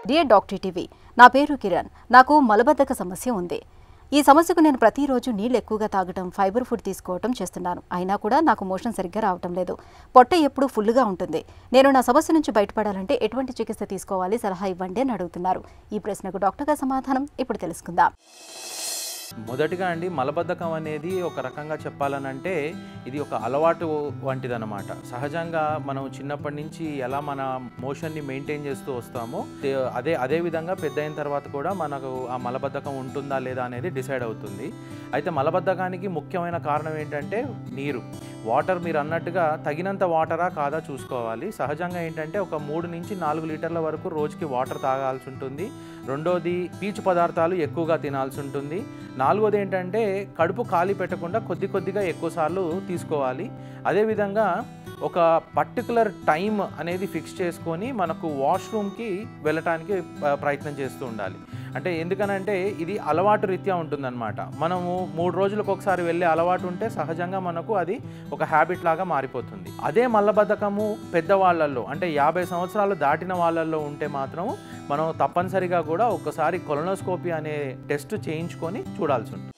dear doctor TV నా పేరు కిరణ్ నాకు మలబద్ధక సమస్య ఉంది ఈ సమస్యకు నేను ప్రతిరోజు నీళ్ళు ఎక్కువగా తాగటం ఫైబర్ ఫుడ్ తీసుకోవటం చేస్తున్నాను అయినా కూడా నాకు మోషన్ సరిగ్గా రావటం లేదు పొట్ట ఎప్పుడూ ఫుల్గా ఉంటుంది నేను నా సమస్య నుంచి బయటపడాలంటే ఎటువంటి చికిత్స తీసుకోవాలి సలహా ఇవ్వండి అని అడుగుతున్నారు ఈ ప్రశ్నకు డాక్టర్ గారి సమాధానం ఇప్పుడు తెలుసుకుందాం మొదటిగా అండి మలబద్ధకం అనేది ఒక రకంగా చెప్పాలనంటే ఇది ఒక అలవాటు వంటిదన్నమాట సహజంగా మనం చిన్నప్పటి నుంచి ఎలా మన మోషన్ని మెయింటైన్ చేస్తూ వస్తామో తే- అదే అదే విధంగా పెద్ద అయిన తర్వాత కూడా మనకు ఆ మలబద్ధకం ఉంటుందా లేదా అనేది డిసైడ్ అవుతుంది అయితే మలబద్ధకానికి ముఖ్యమైన కారణం ఏంటంటే నీరు వాటర్ మీరు అన్నట్టుగా తగినంత వాటరా కాదా చూసుకోవాలి సహజంగా ఏంటంటే ఒక మూడు నుంచి నాలుగు లీటర్ల వరకు రోజుకి వాటర్ తాగాల్సి ఉంటుంది రెండోది పీచు పదార్థాలు ఎక్కువగా తినాల్సి ఉంటుంది నాలుగోది ఏంటంటే కడుపు ఖాళీ పెట్టకుండా కొద్ది కొద్దిగా ఎక్కువసార్లు తీసుకోవాలి అదేవిధంగా ఒక పర్టికులర్ టైం అనేది ఫిక్స్ చేసుకొని మనకు వాష్రూమ్కి వెళ్ళటానికి ఆ, ప్రయత్నం చేస్తూ ఉండాలి అంటే ఎందుకనంటే ఇది అలవాటు రీత్యా ఉంటుందన్నమాట మనము మూడు రోజులకు ఒకసారి వెళ్ళే అలవాటు ఉంటే సహజంగా మనకు అది ఒక హ్యాబిట్ లాగా మారిపోతుంది అదే మల్లబద్ధకము పెద్దవాళ్ళల్లో అంటే యాభై సంవత్సరాలు దాటిన వాళ్ళల్లో ఉంటే మాత్రం మనం తప్పనిసరిగా కూడా ఒకసారి కొలనోస్కోపీ అనే టెస్ట్ చేయించుకొని చూడాల్సి ఉంటుంది